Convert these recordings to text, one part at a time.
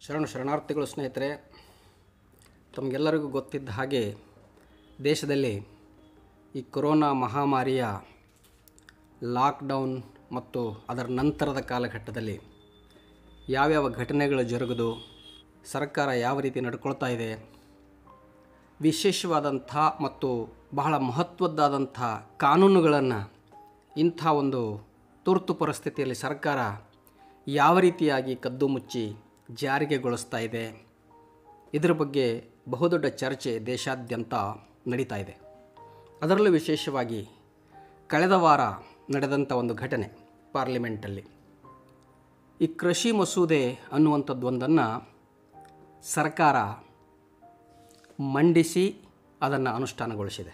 ಶರಣು ಶರಣಾರ್ಥಿಗಳು ಸ್ನೇಹಿತರೆ ತಮಗೆಲ್ಲರಿಗೂ ಗೊತ್ತಿದ್ದ ಹಾಗೆ ದೇಶದಲ್ಲಿ ಈ ಕೊರೋನಾ ಮಹಾಮಾರಿಯ ಲಾಕ್ಡೌನ್ ಮತ್ತು ಅದರ ನಂತರದ ಕಾಲಘಟ್ಟದಲ್ಲಿ ಯಾವ್ಯಾವ ಘಟನೆಗಳು ಜರುಗಿದು ಸರ್ಕಾರ ಯಾವ ರೀತಿ ನಡ್ಕೊಳ್ತಾ ಇದೆ ವಿಶೇಷವಾದಂಥ ಮತ್ತು ಬಹಳ ಮಹತ್ವದ್ದಾದಂಥ ಕಾನೂನುಗಳನ್ನು ಇಂಥ ಒಂದು ತುರ್ತು ಪರಿಸ್ಥಿತಿಯಲ್ಲಿ ಸರ್ಕಾರ ಯಾವ ರೀತಿಯಾಗಿ ಕದ್ದು ಮುಚ್ಚಿ ಜಾರಿಗೆಗೊಳಿಸ್ತಾ ಇದೆ ಇದರ ಬಗ್ಗೆ ಬಹುದೊಡ್ಡ ಚರ್ಚೆ ದೇಶಾದ್ಯಂತ ನಡೀತಾ ಇದೆ ಅದರಲ್ಲೂ ವಿಶೇಷವಾಗಿ ಕಳೆದ ವಾರ ನಡೆದಂಥ ಒಂದು ಘಟನೆ ಪಾರ್ಲಿಮೆಂಟಲ್ಲಿ ಈ ಕೃಷಿ ಮಸೂದೆ ಅನ್ನುವಂಥದ್ದೊಂದನ್ನು ಸರ್ಕಾರ ಮಂಡಿಸಿ ಅದನ್ನು ಅನುಷ್ಠಾನಗೊಳಿಸಿದೆ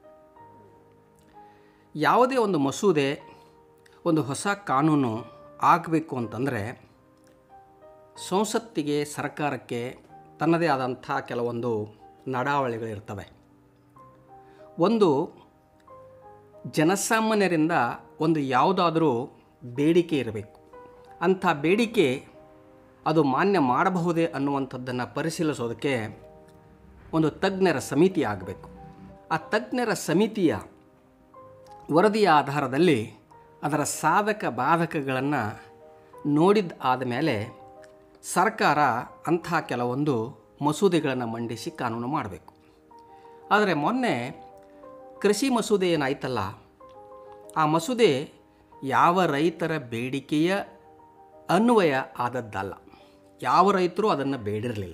ಯಾವುದೇ ಒಂದು ಮಸೂದೆ ಒಂದು ಹೊಸ ಕಾನೂನು ಆಗಬೇಕು ಅಂತಂದರೆ ಸಂಸತ್ತಿಗೆ ಸರ್ಕಾರಕ್ಕೆ ತನ್ನದೇ ಆದಂಥ ಕೆಲವೊಂದು ನಡಾವಳಿಗಳಿರ್ತವೆ ಒಂದು ಜನಸಾಮಾನ್ಯರಿಂದ ಒಂದು ಯಾವುದಾದರೂ ಬೇಡಿಕೆ ಇರಬೇಕು ಅಂಥ ಬೇಡಿಕೆ ಅದು ಮಾನ್ಯ ಮಾಡಬಹುದೇ ಅನ್ನುವಂಥದ್ದನ್ನು ಪರಿಶೀಲಿಸೋದಕ್ಕೆ ಒಂದು ತಜ್ಞರ ಸಮಿತಿ ಆಗಬೇಕು ಆ ತಜ್ಞರ ಸಮಿತಿಯ ವರದಿಯ ಆಧಾರದಲ್ಲಿ ಅದರ ಸಾಧಕ ಬಾಧಕಗಳನ್ನು ನೋಡಿದ ಆದಮೇಲೆ ಸರ್ಕಾರ ಅಂಥ ಕೆಲವೊಂದು ಮಸೂದೆಗಳನ್ನು ಮಂಡಿಸಿ ಕಾನೂನು ಮಾಡಬೇಕು ಆದರೆ ಮೊನ್ನೆ ಕೃಷಿ ಮಸೂದೆ ಏನಾಯ್ತಲ್ಲ ಆ ಮಸೂದೆ ಯಾವ ರೈತರ ಬೇಡಿಕೆಯ ಅನ್ವಯ ಆದದ್ದಲ್ಲ ಯಾವ ರೈತರು ಅದನ್ನು ಬೇಡಿರಲಿಲ್ಲ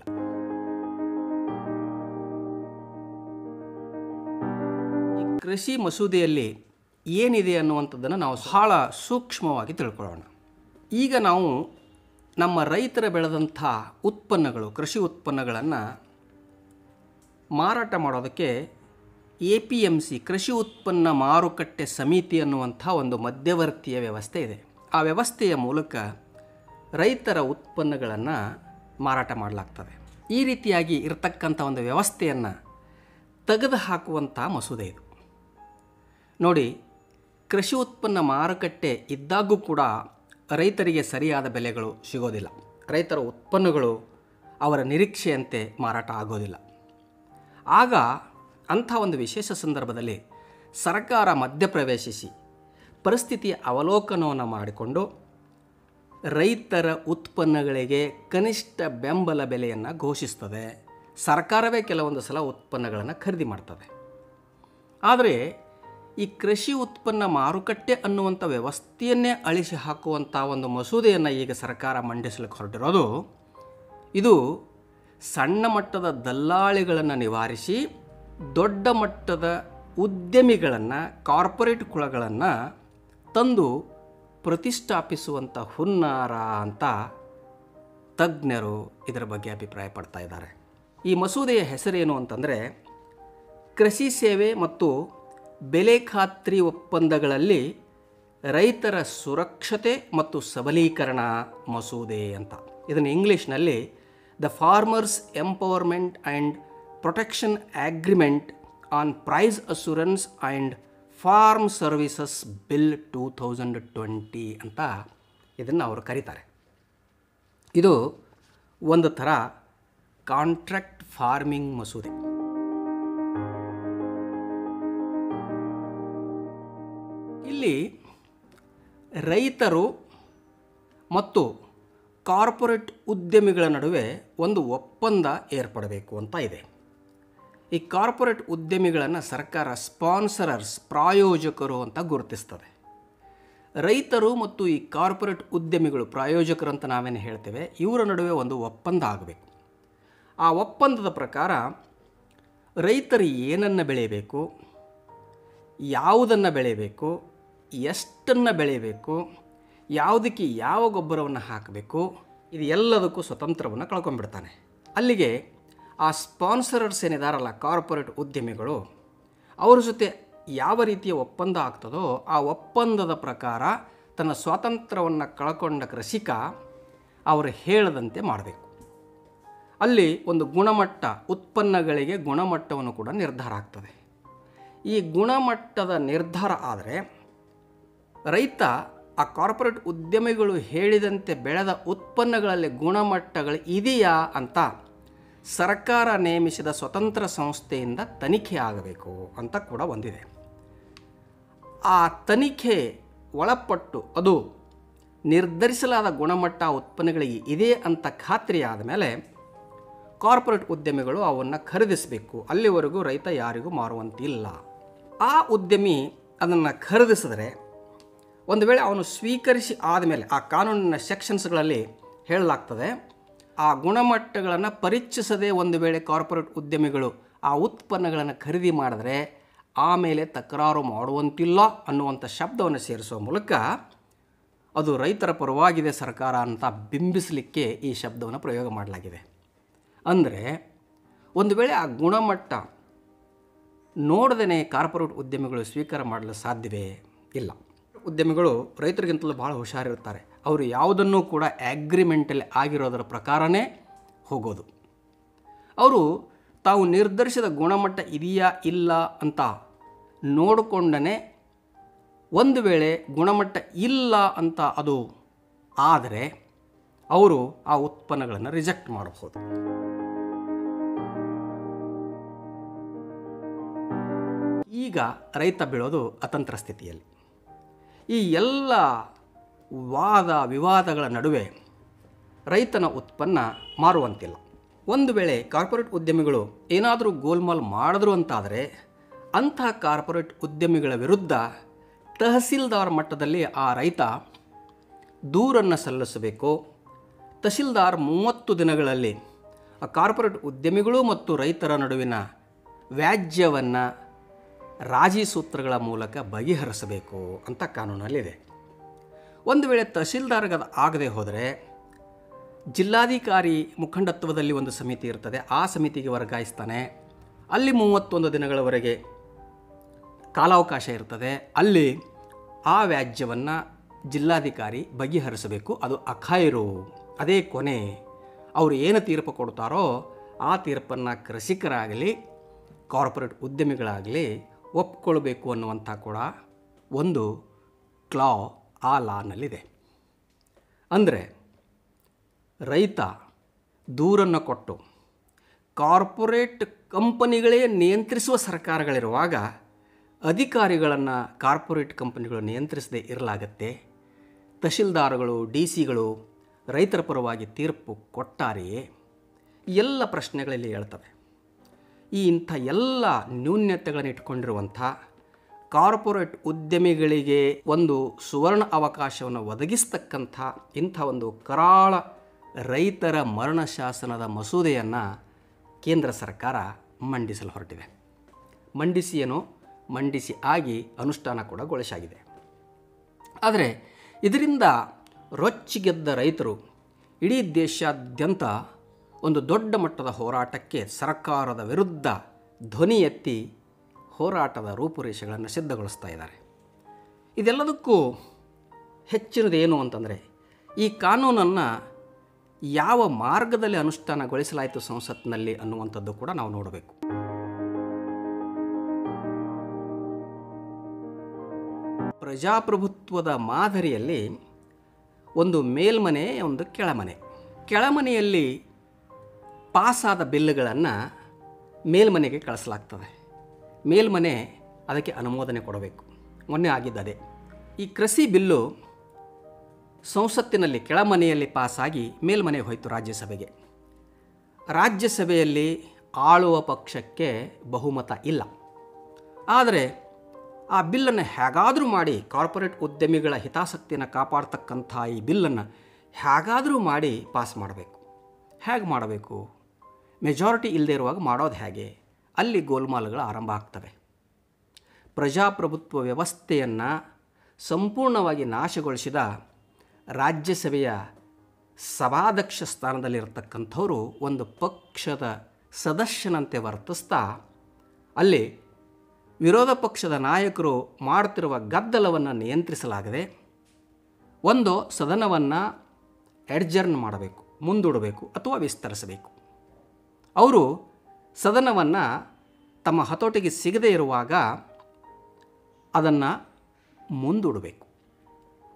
ಈ ಕೃಷಿ ಮಸೂದೆಯಲ್ಲಿ ಏನಿದೆ ಅನ್ನುವಂಥದ್ದನ್ನು ನಾವು ಬಹಳ ಸೂಕ್ಷ್ಮವಾಗಿ ತಿಳ್ಕೊಳ್ಳೋಣ ಈಗ ನಾವು ನಮ್ಮ ರೈತರ ಬೆಳೆದಂಥ ಉತ್ಪನ್ನಗಳು ಕೃಷಿ ಉತ್ಪನ್ನಗಳನ್ನು ಮಾರಾಟ ಮಾಡೋದಕ್ಕೆ ಎ ಪಿ ಎಮ್ ಸಿ ಕೃಷಿ ಉತ್ಪನ್ನ ಮಾರುಕಟ್ಟೆ ಸಮಿತಿ ಅನ್ನುವಂಥ ಒಂದು ಮಧ್ಯವರ್ತಿಯ ವ್ಯವಸ್ಥೆ ಇದೆ ಆ ವ್ಯವಸ್ಥೆಯ ಮೂಲಕ ರೈತರ ಉತ್ಪನ್ನಗಳನ್ನು ಮಾರಾಟ ಮಾಡಲಾಗ್ತದೆ ಈ ರೀತಿಯಾಗಿ ಇರತಕ್ಕಂಥ ಒಂದು ವ್ಯವಸ್ಥೆಯನ್ನು ತೆಗೆದು ಹಾಕುವಂಥ ಮಸೂದೆ ಇದು ನೋಡಿ ಕೃಷಿ ಉತ್ಪನ್ನ ಮಾರುಕಟ್ಟೆ ಇದ್ದಾಗೂ ಕೂಡ ರೈತರಿಗೆ ಸರಿಯಾದ ಬೆಲೆಗಳು ಸಿಗೋದಿಲ್ಲ ರೈತರ ಉತ್ಪನ್ನಗಳು ಅವರ ನಿರೀಕ್ಷೆಯಂತೆ ಮಾರಾಟ ಆಗೋದಿಲ್ಲ ಆಗ ಅಂಥ ಒಂದು ವಿಶೇಷ ಸಂದರ್ಭದಲ್ಲಿ ಸರ್ಕಾರ ಮಧ್ಯಪ್ರವೇಶಿಸಿ ಪರಿಸ್ಥಿತಿಯ ಅವಲೋಕನವನ್ನು ಮಾಡಿಕೊಂಡು ರೈತರ ಉತ್ಪನ್ನಗಳಿಗೆ ಕನಿಷ್ಠ ಬೆಂಬಲ ಬೆಲೆಯನ್ನು ಘೋಷಿಸ್ತದೆ ಸರ್ಕಾರವೇ ಕೆಲವೊಂದು ಸಲ ಉತ್ಪನ್ನಗಳನ್ನು ಖರೀದಿ ಮಾಡ್ತದೆ ಆದರೆ ಈ ಕೃಷಿ ಉತ್ಪನ್ನ ಮಾರುಕಟ್ಟೆ ಅನ್ನುವಂಥ ವ್ಯವಸ್ಥೆಯನ್ನೇ ಅಳಿಸಿ ಹಾಕುವಂಥ ಒಂದು ಮಸೂದೆಯನ್ನು ಈಗ ಸರ್ಕಾರ ಮಂಡಿಸಲಿಕ್ಕೆ ಹೊರಟಿರೋದು ಇದು ಸಣ್ಣ ಮಟ್ಟದ ದಲ್ಲಾಳಿಗಳನ್ನು ನಿವಾರಿಸಿ ದೊಡ್ಡ ಮಟ್ಟದ ಉದ್ಯಮಿಗಳನ್ನು ಕಾರ್ಪೊರೇಟ್ ಕುಳಗಳನ್ನು ತಂದು ಪ್ರತಿಷ್ಠಾಪಿಸುವಂಥ ಹುನ್ನಾರ ಅಂತ ತಜ್ಞರು ಇದರ ಬಗ್ಗೆ ಅಭಿಪ್ರಾಯ ಪಡ್ತಾ ಇದ್ದಾರೆ ಈ ಮಸೂದೆಯ ಹೆಸರೇನು ಅಂತಂದರೆ ಕೃಷಿ ಸೇವೆ ಮತ್ತು ಬೆಲೆ ಖಾತ್ರಿ ಒಪ್ಪಂದಗಳಲ್ಲಿ ರೈತರ ಸುರಕ್ಷತೆ ಮತ್ತು ಸಬಲೀಕರಣ ಮಸೂದೆ ಅಂತ ಇದನ್ನು ಇಂಗ್ಲೀಷ್ನಲ್ಲಿ the farmers empowerment and protection agreement on price assurance and farm services bill two thousand twenty ಅಂತ ಇದನ್ನು ಅವರು ಕರೀತಾರೆ ಇದು ಒಂದು ಥರ ಕಾಂಟ್ರಾಕ್ಟ್ ಫಾರ್ಮಿಂಗ್ ಮಸೂದೆ ಇಲ್ಲಿ ರೈತರು ಮತ್ತು ಕಾರ್ಪೊರೇಟ್ ಉದ್ಯಮಿಗಳ ನಡುವೆ ಒಂದು ಒಪ್ಪಂದ ಏರ್ಪಡಬೇಕು ಅಂತ ಇದೆ ಈ ಕಾರ್ಪೊರೇಟ್ ಉದ್ಯಮಿಗಳನ್ನು ಸರ್ಕಾರ ಸ್ಪಾನ್ಸರರ್ಸ್ ಪ್ರಾಯೋಜಕರು ಅಂತ ಗುರುತಿಸ್ತದೆ ರೈತರು ಮತ್ತು ಈ ಕಾರ್ಪೊರೇಟ್ ಉದ್ಯಮಿಗಳು ಪ್ರಾಯೋಜಕರು ಅಂತ ನಾವೇನು ಹೇಳ್ತೇವೆ ಇವರ ನಡುವೆ ಒಂದು ಒಪ್ಪಂದ ಆಗಬೇಕು ಆ ಒಪ್ಪಂದದ ಪ್ರಕಾರ ರೈತರು ಏನನ್ನು ಬೆಳೆಯಬೇಕು ಯಾವುದನ್ನು ಬೆಳೆಯಬೇಕು ಎಷ್ಟನ್ನು ಬೆಳೆಯಬೇಕು ಯಾವುದಕ್ಕೆ ಯಾವ ಗೊಬ್ಬರವನ್ನು ಹಾಕಬೇಕು ಇದು ಎಲ್ಲದಕ್ಕೂ ಸ್ವತಂತ್ರವನ್ನು ಕಳ್ಕೊಂಡ್ಬಿಡ್ತಾನೆ ಅಲ್ಲಿಗೆ ಆ ಸ್ಪಾನ್ಸರರ್ಸ್ ಏನಿದಾರಲ್ಲ ಕಾರ್ಪೊರೇಟ್ ಉದ್ಯಮಿಗಳು ಅವ್ರ ಜೊತೆ ಯಾವ ರೀತಿಯ ಒಪ್ಪಂದ ಆಗ್ತದೋ ಆ ಒಪ್ಪಂದದ ಪ್ರಕಾರ ತನ್ನ ಸ್ವಾತಂತ್ರ್ಯವನ್ನು ಕಳ್ಕೊಂಡ ಕೃಷಿಕ ಅವರು ಹೇಳದಂತೆ ಮಾಡಬೇಕು ಅಲ್ಲಿ ಒಂದು ಗುಣಮಟ್ಟ ಉತ್ಪನ್ನಗಳಿಗೆ ಗುಣಮಟ್ಟವನ್ನು ಕೂಡ ನಿರ್ಧಾರ ಆಗ್ತದೆ ಈ ಗುಣಮಟ್ಟದ ನಿರ್ಧಾರ ಆದರೆ ರೈತ ಆ ಕಾರ್ಪೊರೇಟ್ ಉದ್ಯಮಿಗಳು ಹೇಳಿದಂತೆ ಬೆಳೆದ ಉತ್ಪನ್ನಗಳಲ್ಲಿ ಗುಣಮಟ್ಟಗಳು ಇದೆಯಾ ಅಂತ ಸರ್ಕಾರ ನೇಮಿಸಿದ ಸ್ವತಂತ್ರ ಸಂಸ್ಥೆಯಿಂದ ತನಿಖೆ ಆಗಬೇಕು ಅಂತ ಕೂಡ ಒಂದಿದೆ ಆ ತನಿಖೆ ಒಳಪಟ್ಟು ಅದು ನಿರ್ಧರಿಸಲಾದ ಗುಣಮಟ್ಟ ಉತ್ಪನ್ನಗಳಿಗೆ ಇದೆ ಅಂತ ಖಾತ್ರಿಯಾದ ಮೇಲೆ ಕಾರ್ಪೊರೇಟ್ ಉದ್ಯಮಿಗಳು ಅವನ್ನು ಖರೀದಿಸಬೇಕು ಅಲ್ಲಿವರೆಗೂ ರೈತ ಯಾರಿಗೂ ಮಾರುವಂತಿಲ್ಲ ಆ ಉದ್ಯಮಿ ಅದನ್ನು ಖರೀದಿಸಿದರೆ ಒಂದು ವೇಳೆ ಅವನು ಸ್ವೀಕರಿಸಿ ಆದಮೇಲೆ ಆ ಕಾನೂನಿನ ಸೆಕ್ಷನ್ಸ್ಗಳಲ್ಲಿ ಹೇಳಲಾಗ್ತದೆ ಆ ಗುಣಮಟ್ಟಗಳನ್ನು ಪರೀಕ್ಷಿಸದೆ ಒಂದು ವೇಳೆ ಕಾರ್ಪೊರೇಟ್ ಉದ್ಯಮಿಗಳು ಆ ಉತ್ಪನ್ನಗಳನ್ನು ಖರೀದಿ ಮಾಡಿದ್ರೆ ಆಮೇಲೆ ತಕರಾರು ಮಾಡುವಂತಿಲ್ಲ ಅನ್ನುವಂಥ ಶಬ್ದವನ್ನು ಸೇರಿಸುವ ಮೂಲಕ ಅದು ರೈತರ ಪರವಾಗಿದೆ ಸರ್ಕಾರ ಅಂತ ಬಿಂಬಿಸಲಿಕ್ಕೆ ಈ ಶಬ್ದವನ್ನು ಪ್ರಯೋಗ ಮಾಡಲಾಗಿದೆ ಅಂದರೆ ಒಂದು ವೇಳೆ ಆ ಗುಣಮಟ್ಟ ನೋಡದೇ ಕಾರ್ಪೊರೇಟ್ ಉದ್ಯಮಿಗಳು ಸ್ವೀಕಾರ ಮಾಡಲು ಸಾಧ್ಯವೇ ಇಲ್ಲ ಉದ್ಯಮಿಗಳು ರೈತರಿಗಿಂತಲೂ ಭಾಳ ಹುಷಾರಿರ್ತಾರೆ ಅವರು ಯಾವುದನ್ನೂ ಕೂಡ ಅಗ್ರಿಮೆಂಟಲ್ಲಿ ಆಗಿರೋದರ ಪ್ರಕಾರನೇ ಹೋಗೋದು ಅವರು ತಾವು ನಿರ್ಧರಿಸಿದ ಗುಣಮಟ್ಟ ಇದೆಯಾ ಇಲ್ಲ ಅಂತ ನೋಡಿಕೊಂಡನೇ ಒಂದು ವೇಳೆ ಗುಣಮಟ್ಟ ಇಲ್ಲ ಅಂತ ಅದು ಆದರೆ ಅವರು ಆ ಉತ್ಪನ್ನಗಳನ್ನು ರಿಜೆಕ್ಟ್ ಮಾಡಬಹುದು ಈಗ ರೈತ ಬೀಳೋದು ಅತಂತ್ರ ಸ್ಥಿತಿಯಲ್ಲಿ ಈ ಎಲ್ಲ ವಾದ ವಿವಾದಗಳ ನಡುವೆ ರೈತನ ಉತ್ಪನ್ನ ಮಾರುವಂತಿಲ್ಲ ಒಂದು ವೇಳೆ ಕಾರ್ಪೊರೇಟ್ ಉದ್ಯಮಿಗಳು ಏನಾದರೂ ಗೋಲ್ಮಾಲ್ ಮಾಡಿದ್ರು ಅಂತಾದರೆ ಅಂಥ ಕಾರ್ಪೊರೇಟ್ ಉದ್ಯಮಿಗಳ ವಿರುದ್ಧ ತಹಸೀಲ್ದಾರ್ ಮಟ್ಟದಲ್ಲಿ ಆ ರೈತ ದೂರನ್ನು ಸಲ್ಲಿಸಬೇಕು ತಹಸೀಲ್ದಾರ್ ಮೂವತ್ತು ದಿನಗಳಲ್ಲಿ ಆ ಕಾರ್ಪೊರೇಟ್ ಉದ್ಯಮಿಗಳು ಮತ್ತು ರೈತರ ನಡುವಿನ ವ್ಯಾಜ್ಯವನ್ನು ರಾಜಿ ಸೂತ್ರಗಳ ಮೂಲಕ ಬಗೆಹರಿಸಬೇಕು ಅಂತ ಕಾನೂನಲ್ಲಿದೆ ಒಂದು ವೇಳೆ ತಹಸೀಲ್ದಾರ್ಗೆ ಅದು ಆಗದೆ ಹೋದರೆ ಜಿಲ್ಲಾಧಿಕಾರಿ ಮುಖಂಡತ್ವದಲ್ಲಿ ಒಂದು ಸಮಿತಿ ಇರ್ತದೆ ಆ ಸಮಿತಿಗೆ ವರ್ಗಾಯಿಸ್ತಾನೆ ಅಲ್ಲಿ ಮೂವತ್ತೊಂದು ದಿನಗಳವರೆಗೆ ಕಾಲಾವಕಾಶ ಇರ್ತದೆ ಅಲ್ಲಿ ಆ ವ್ಯಾಜ್ಯವನ್ನು ಜಿಲ್ಲಾಧಿಕಾರಿ ಬಗೆಹರಿಸಬೇಕು ಅದು ಅಖಾಯಿರು ಅದೇ ಕೊನೆ ಅವರು ಏನು ತೀರ್ಪು ಕೊಡ್ತಾರೋ ಆ ತೀರ್ಪನ್ನು ಕೃಷಿಕರಾಗಲಿ ಕಾರ್ಪೊರೇಟ್ ಉದ್ಯಮಿಗಳಾಗಲಿ ಒಪ್ಕೊಳ್ಬೇಕು ಅನ್ನುವಂಥ ಕೂಡ ಒಂದು ಕ್ಲಾ ಆ ಲಾನಲ್ಲಿದೆ ಅಂದರೆ ರೈತ ದೂರನ್ನು ಕೊಟ್ಟು ಕಾರ್ಪೊರೇಟ್ ಕಂಪನಿಗಳೇ ನಿಯಂತ್ರಿಸುವ ಸರ್ಕಾರಗಳಿರುವಾಗ ಅಧಿಕಾರಿಗಳನ್ನು ಕಾರ್ಪೊರೇಟ್ ಕಂಪನಿಗಳು ನಿಯಂತ್ರಿಸದೇ ಇರಲಾಗತ್ತೆ ತಹಶೀಲ್ದಾರ್ಗಳು ಡಿ ಸಿಗಳು ರೈತರ ಪರವಾಗಿ ತೀರ್ಪು ಕೊಟ್ಟಾರೆಯೇ ಎಲ್ಲ ಪ್ರಶ್ನೆಗಳಲ್ಲಿ ಹೇಳ್ತವೆ ಈ ಇಂಥ ಎಲ್ಲ ನ್ಯೂನ್ಯತೆಗಳನ್ನು ಇಟ್ಕೊಂಡಿರುವಂಥ ಕಾರ್ಪೊರೇಟ್ ಉದ್ಯಮಿಗಳಿಗೆ ಒಂದು ಸುವರ್ಣ ಅವಕಾಶವನ್ನು ಒದಗಿಸ್ತಕ್ಕಂಥ ಇಂಥ ಒಂದು ಕರಾಳ ರೈತರ ಮರಣ ಶಾಸನದ ಮಸೂದೆಯನ್ನು ಕೇಂದ್ರ ಸರ್ಕಾರ ಮಂಡಿಸಲು ಹೊರಟಿದೆ ಮಂಡಿಸಿ ಏನೋ ಮಂಡಿಸಿ ಆಗಿ ಅನುಷ್ಠಾನ ಕೂಡ ಗೊಳಿಸಾಗಿದೆ ಆದರೆ ಇದರಿಂದ ರೊಚ್ಚಿಗೆದ್ದ ರೈತರು ಇಡೀ ದೇಶಾದ್ಯಂತ ಒಂದು ದೊಡ್ಡ ಮಟ್ಟದ ಹೋರಾಟಕ್ಕೆ ಸರ್ಕಾರದ ವಿರುದ್ಧ ಧ್ವನಿ ಎತ್ತಿ ಹೋರಾಟದ ರೂಪುರೇಷೆಗಳನ್ನು ಸಿದ್ಧಗೊಳಿಸ್ತಾ ಇದ್ದಾರೆ ಇದೆಲ್ಲದಕ್ಕೂ ಹೆಚ್ಚಿನದೇನು ಅಂತಂದರೆ ಈ ಕಾನೂನನ್ನು ಯಾವ ಮಾರ್ಗದಲ್ಲಿ ಅನುಷ್ಠಾನಗೊಳಿಸಲಾಯಿತು ಸಂಸತ್ನಲ್ಲಿ ಅನ್ನುವಂಥದ್ದು ಕೂಡ ನಾವು ನೋಡಬೇಕು ಪ್ರಜಾಪ್ರಭುತ್ವದ ಮಾದರಿಯಲ್ಲಿ ಒಂದು ಮೇಲ್ಮನೆ ಒಂದು ಕೆಳಮನೆ ಕೆಳಮನೆಯಲ್ಲಿ ಪಾಸಾದ ಬಿಲ್లుಗಳನ್ನು ಮೇಲ್ಮನೆಗೆ ಕಳಿಸಲಾಗ್ತದೆ ಮೇಲ್ಮನೆ ಅದಕ್ಕೆ ಅನುಮೋದನೆ ಕೊಡಬೇಕು ಮೊನ್ನೆ ಆಗಿದ್ದದೆ ಈ ಕೃಷಿ ಬಿಲ್ಲು ಸಂಸತ್ತಿನಲ್ಲಿ ಕೆಳಮನೆಯಲ್ಲಿ ಪಾಸಾಗಿ ಮೇಲ್ಮನೆಗೆ ಹೋಯಿತು ರಾಜ್ಯಸಭೆಗೆ ರಾಜ್ಯಸಭೆಯಲ್ಲಿ ಆಳುವ ಪಕ್ಷಕ್ಕೆ ಬಹುಮತ ಇಲ್ಲ ಆದರೆ ಆ ಬಿಲ್ಲನ್ನು ಹೇಗಾದರೂ ಮಾಡಿ ಕಾರ್ಪೊರೇಟ್ ಉದ್ಯಮಿಗಳ ಹಿತಾಸಕ್ತಿಯನ್ನು ಕಾಪಾಡ್ತಕ್ಕಂಥ ಈ ಬಿಲ್ಲನ್ನು ಹೇಗಾದರೂ ಮಾಡಿ ಪಾಸ್ ಮಾಡಬೇಕು ಹೇಗೆ ಮಾಡಬೇಕು ಮೆಜಾರಿಟಿ ಇಲ್ಲದೆ ಇರುವಾಗ ಮಾಡೋದು ಹೇಗೆ ಅಲ್ಲಿ ಗೋಲ್ಮಾಲ್ಗಳು ಆರಂಭ ಆಗ್ತವೆ ಪ್ರಜಾಪ್ರಭುತ್ವ ವ್ಯವಸ್ಥೆಯನ್ನು ಸಂಪೂರ್ಣವಾಗಿ ನಾಶಗೊಳಿಸಿದ ರಾಜ್ಯಸಭೆಯ ಸಭಾಧ್ಯಕ್ಷ ಸ್ಥಾನದಲ್ಲಿರತಕ್ಕಂಥವರು ಒಂದು ಪಕ್ಷದ ಸದಸ್ಯನಂತೆ ವರ್ತಿಸ್ತಾ ಅಲ್ಲಿ ವಿರೋಧ ಪಕ್ಷದ ನಾಯಕರು ಮಾಡುತ್ತಿರುವ ಗದ್ದಲವನ್ನು ನಿಯಂತ್ರಿಸಲಾಗದೆ ಒಂದು ಸದನವನ್ನು ಎಡ್ಜರ್ನ್ ಮಾಡಬೇಕು ಮುಂದೂಡಬೇಕು ಅಥವಾ ವಿಸ್ತರಿಸಬೇಕು ಅವರು ಸದನವನ್ನು ತಮ್ಮ ಹತೋಟಿಗೆ ಸಿಗದೇ ಇರುವಾಗ ಅದನ್ನು ಮುಂದೂಡಬೇಕು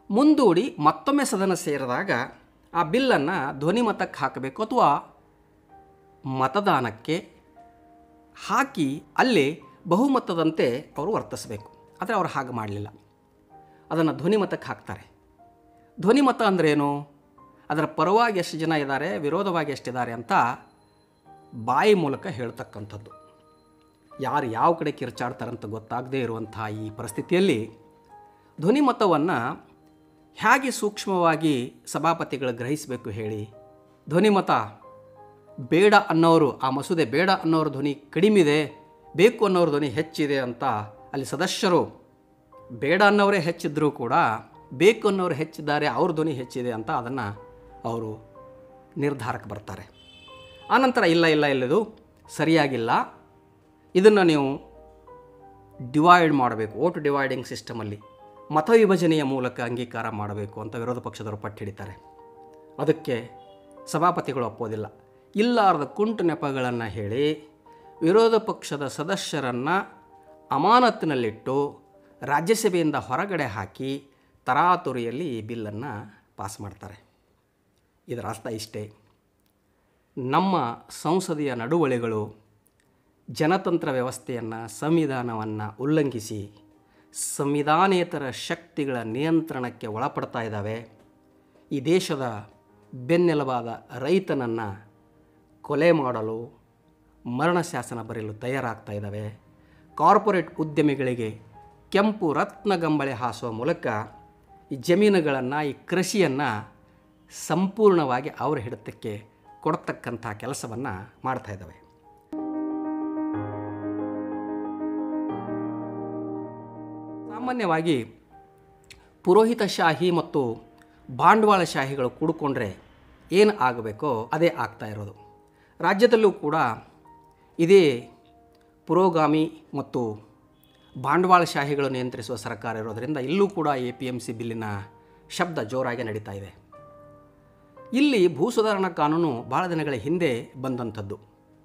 ಮುಂದೂಡಿ ಮತ್ತೊಮ್ಮೆ ಸದನ ಸೇರಿದಾಗ ಆ ಬಿಲ್ಲನ್ನು ಧ್ವನಿಮತಕ್ಕೆ ಹಾಕಬೇಕು ಅಥವಾ ಮತದಾನಕ್ಕೆ ಹಾಕಿ ಅಲ್ಲಿ ಬಹುಮತದಂತೆ ಅವರು ವರ್ತಿಸಬೇಕು ಆದರೆ ಅವರು ಹಾಗೆ ಮಾಡಲಿಲ್ಲ ಅದನ್ನು ಧ್ವನಿಮತಕ್ಕೆ ಹಾಕ್ತಾರೆ ಧ್ವನಿಮತ ಅಂದ್ರೇನು ಅದರ ಪರವಾಗಿ ಎಷ್ಟು ಜನ ಇದ್ದಾರೆ ವಿರೋಧವಾಗಿ ಎಷ್ಟಿದ್ದಾರೆ ಅಂತ ಬಾಯಿ ಮೂಲಕ ಹೇಳ್ತಕ್ಕಂಥದ್ದು ಯಾರು ಯಾವ ಕಡೆ ಕಿರ್ಚಾಡ್ತಾರಂತ ಗೊತ್ತಾಗದೇ ಇರುವಂಥ ಈ ಪರಿಸ್ಥಿತಿಯಲ್ಲಿ ಧ್ವನಿಮತವನ್ನು ಹೇಗೆ ಸೂಕ್ಷ್ಮವಾಗಿ ಸಭಾಪತಿಗಳು ಗ್ರಹಿಸಬೇಕು ಹೇಳಿ ಧ್ವನಿಮತ ಬೇಡ ಅನ್ನೋರು ಆ ಮಸೂದೆ ಬೇಡ ಅನ್ನೋರ ಧ್ವನಿ ಕಡಿಮೆ ಇದೆ ಬೇಕು ಅನ್ನೋರ ಧ್ವನಿ ಹೆಚ್ಚಿದೆ ಅಂತ ಅಲ್ಲಿ ಸದಸ್ಯರು ಬೇಡ ಅನ್ನೋರೇ ಹೆಚ್ಚಿದ್ದರೂ ಕೂಡ ಬೇಕು ಅನ್ನೋರು ಹೆಚ್ಚಿದ್ದಾರೆ ಅವ್ರ ಧ್ವನಿ ಹೆಚ್ಚಿದೆ ಅಂತ ಅದನ್ನು ಅವರು ನಿರ್ಧಾರಕ್ಕೆ ಬರ್ತಾರೆ ಆನಂತರ ಇಲ್ಲ ಇಲ್ಲ ಇಲ್ಲದು ಸರಿಯಾಗಿಲ್ಲ ಇದನ್ನು ನೀವು ಡಿವೈಡ್ ಮಾಡಬೇಕು ಓಟ್ ಡಿವೈಡಿಂಗ್ ಸಿಸ್ಟಮಲ್ಲಿ ಮತ ವಿಭಜನೆಯ ಮೂಲಕ ಅಂಗೀಕಾರ ಮಾಡಬೇಕು ಅಂತ ವಿರೋಧ ಪಕ್ಷದವರು ಪಟ್ಟು ಹಿಡಿತಾರೆ ಅದಕ್ಕೆ ಸಭಾಪತಿಗಳು ಒಪ್ಪೋದಿಲ್ಲ ಇಲ್ಲಾರದ ಕುಂಟು ನೆಪಗಳನ್ನು ಹೇಳಿ ವಿರೋಧ ಪಕ್ಷದ ಸದಸ್ಯರನ್ನು ಅಮಾನತ್ತಿನಲ್ಲಿಟ್ಟು ರಾಜ್ಯಸಭೆಯಿಂದ ಹೊರಗಡೆ ಹಾಕಿ ತರಾತುರಿಯಲ್ಲಿ ಈ ಬಿಲ್ಲನ್ನು ಪಾಸ್ ಮಾಡ್ತಾರೆ ಇದರ ಅರ್ಥ ಇಷ್ಟೇ ನಮ್ಮ ಸಂಸದೀಯ ನಡುವಳಿಗಳು ಜನತಂತ್ರ ವ್ಯವಸ್ಥೆಯನ್ನು ಸಂವಿಧಾನವನ್ನು ಉಲ್ಲಂಘಿಸಿ ಸಂವಿಧಾನೇತರ ಶಕ್ತಿಗಳ ನಿಯಂತ್ರಣಕ್ಕೆ ಒಳಪಡ್ತಾ ಇದ್ದಾವೆ ಈ ದೇಶದ ಬೆನ್ನೆಲುಬಾದ ರೈತನನ್ನು ಕೊಲೆ ಮಾಡಲು ಮರಣ ಶಾಸನ ಬರೆಯಲು ತಯಾರಾಗ್ತಾ ಇದ್ದಾವೆ ಕಾರ್ಪೊರೇಟ್ ಉದ್ಯಮಿಗಳಿಗೆ ಕೆಂಪು ರತ್ನಗಂಬಳೆ ಹಾಸುವ ಮೂಲಕ ಈ ಜಮೀನುಗಳನ್ನು ಈ ಕೃಷಿಯನ್ನು ಸಂಪೂರ್ಣವಾಗಿ ಅವರ ಹಿಡಿತಕ್ಕೆ ಕೊಡ್ತಕ್ಕಂಥ ಕೆಲಸವನ್ನು ಮಾಡ್ತಾ ಇದ್ದಾವೆ ಸಾಮಾನ್ಯವಾಗಿ ಪುರೋಹಿತಶಾಹಿ ಮತ್ತು ಬಂಡವಾಳಶಾಹಿಗಳು ಕೂಡಿಕೊಂಡ್ರೆ ಏನು ಆಗಬೇಕೋ ಅದೇ ಆಗ್ತಾ ಇರೋದು ರಾಜ್ಯದಲ್ಲೂ ಕೂಡ ಇದೇ ಪುರೋಗಾಮಿ ಮತ್ತು ಬಂಡವಾಳಶಾಹಿಗಳು ನಿಯಂತ್ರಿಸುವ ಸರ್ಕಾರ ಇರೋದರಿಂದ ಇಲ್ಲೂ ಕೂಡ ಎ ಪಿ ಎಮ್ ಸಿ ಬಿಲ್ಲಿನ ಶಬ್ದ ಜೋರಾಗಿ ನಡೀತಾ ಇದೆ ಇಲ್ಲಿ ಭೂ ಸುಧಾರಣಾ ಕಾನೂನು ಭಾಳ ದಿನಗಳ ಹಿಂದೆ ಬಂದಂಥದ್ದು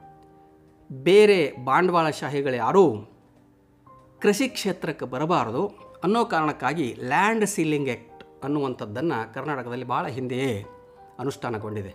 ಬೇರೆ ಬಂಡವಾಳಶಾಹಿಗಳು ಯಾರೂ ಕೃಷಿ ಕ್ಷೇತ್ರಕ್ಕೆ ಬರಬಾರದು ಅನ್ನೋ ಕಾರಣಕ್ಕಾಗಿ ಲ್ಯಾಂಡ್ ಸೀಲಿಂಗ್ ಆ್ಯಕ್ಟ್ ಅನ್ನುವಂಥದ್ದನ್ನು ಕರ್ನಾಟಕದಲ್ಲಿ ಭಾಳ ಹಿಂದೆಯೇ ಅನುಷ್ಠಾನಗೊಂಡಿದೆ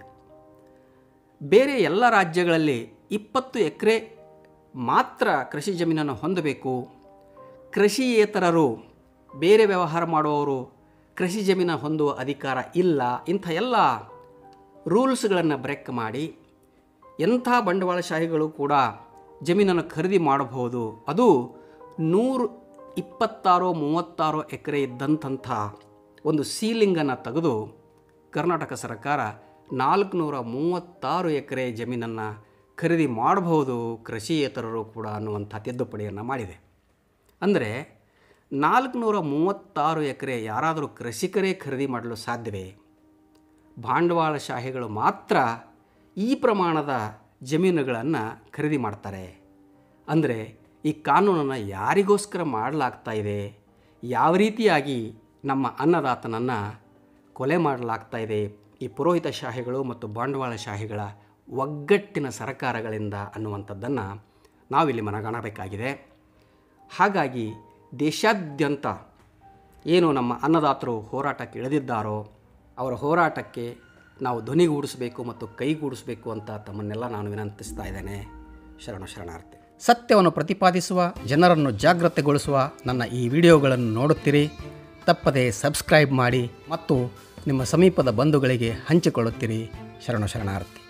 ಬೇರೆ ಎಲ್ಲ ರಾಜ್ಯಗಳಲ್ಲಿ ಇಪ್ಪತ್ತು ಎಕರೆ ಮಾತ್ರ ಕೃಷಿ ಜಮೀನನ್ನು ಹೊಂದಬೇಕು ಕೃಷಿಯೇತರರು ಬೇರೆ ವ್ಯವಹಾರ ಮಾಡುವವರು ಕೃಷಿ ಜಮೀನ ಹೊಂದುವ ಅಧಿಕಾರ ಇಲ್ಲ ಇಂಥ ಎಲ್ಲ ರೂಲ್ಸ್ಗಳನ್ನು ಬ್ರೇಕ್ ಮಾಡಿ ಎಂಥ ಬಂಡವಾಳಶಾಹಿಗಳು ಕೂಡ ಜಮೀನನ್ನು ಖರೀದಿ ಮಾಡಬಹುದು ಅದು ನೂರು ಇಪ್ಪತ್ತಾರೋ ಮೂವತ್ತಾರೋ ಎಕರೆ ಇದ್ದಂಥ ಒಂದು ಸೀಲಿಂಗನ್ನು ತೆಗೆದು ಕರ್ನಾಟಕ ಸರ್ಕಾರ ನಾಲ್ಕುನೂರ ಮೂವತ್ತಾರು ಎಕರೆ ಜಮೀನನ್ನು ಖರೀದಿ ಮಾಡಬಹುದು ಕೃಷಿಯೇತರರು ಕೂಡ ಅನ್ನುವಂಥ ತಿದ್ದುಪಡಿಯನ್ನು ಮಾಡಿದೆ ಅಂದರೆ ನಾಲ್ಕುನೂರ ಮೂವತ್ತಾರು ಎಕರೆ ಯಾರಾದರೂ ಕೃಷಿಕರೇ ಖರೀದಿ ಮಾಡಲು ಸಾಧ್ಯವೇ ಬಂಡವಾಳಶಾಹಿಗಳು ಮಾತ್ರ ಈ ಪ್ರಮಾಣದ ಜಮೀನುಗಳನ್ನು ಖರೀದಿ ಮಾಡ್ತಾರೆ ಅಂದರೆ ಈ ಕಾನೂನನ್ನು ಯಾರಿಗೋಸ್ಕರ ಮಾಡಲಾಗ್ತಾ ಇದೆ ಯಾವ ರೀತಿಯಾಗಿ ನಮ್ಮ ಅನ್ನದಾತನನ್ನು ಕೊಲೆ ಮಾಡಲಾಗ್ತಾ ಇದೆ ಈ ಪುರೋಹಿತಶಾಹಿಗಳು ಮತ್ತು ಬಂಡವಾಳಶಾಹಿಗಳ ಒಗ್ಗಟ್ಟಿನ ಸರ್ಕಾರಗಳಿಂದ ಅನ್ನುವಂಥದ್ದನ್ನು ನಾವಿಲ್ಲಿ ಮನಗಾಣಬೇಕಾಗಿದೆ ಹಾಗಾಗಿ ದೇಶಾದ್ಯಂತ ಏನು ನಮ್ಮ ಅನ್ನದಾತರು ಹೋರಾಟಕ್ಕೆ ಇಳಿದಿದ್ದಾರೋ ಅವರ ಹೋರಾಟಕ್ಕೆ ನಾವು ಧ್ವನಿಗೂಡಿಸಬೇಕು ಮತ್ತು ಕೈಗೂಡಿಸಬೇಕು ಅಂತ ತಮ್ಮನ್ನೆಲ್ಲ ನಾನು ವಿನಂತಿಸ್ತಾ ಇದ್ದೇನೆ ಶರಣ ಶರಣಾರ್ಥಿ ಸತ್ಯವನ್ನು ಪ್ರತಿಪಾದಿಸುವ ಜನರನ್ನು ಜಾಗೃತೆಗೊಳಿಸುವ ನನ್ನ ಈ ವಿಡಿಯೋಗಳನ್ನು ನೋಡುತ್ತೀರಿ ತಪ್ಪದೆ ಸಬ್ಸ್ಕ್ರೈಬ್ ಮಾಡಿ ಮತ್ತು ನಿಮ್ಮ ಸಮೀಪದ ಬಂಧುಗಳಿಗೆ ಹಂಚಿಕೊಳ್ಳುತ್ತೀರಿ ಶರಣ ಶರಣಾರ್ಥಿ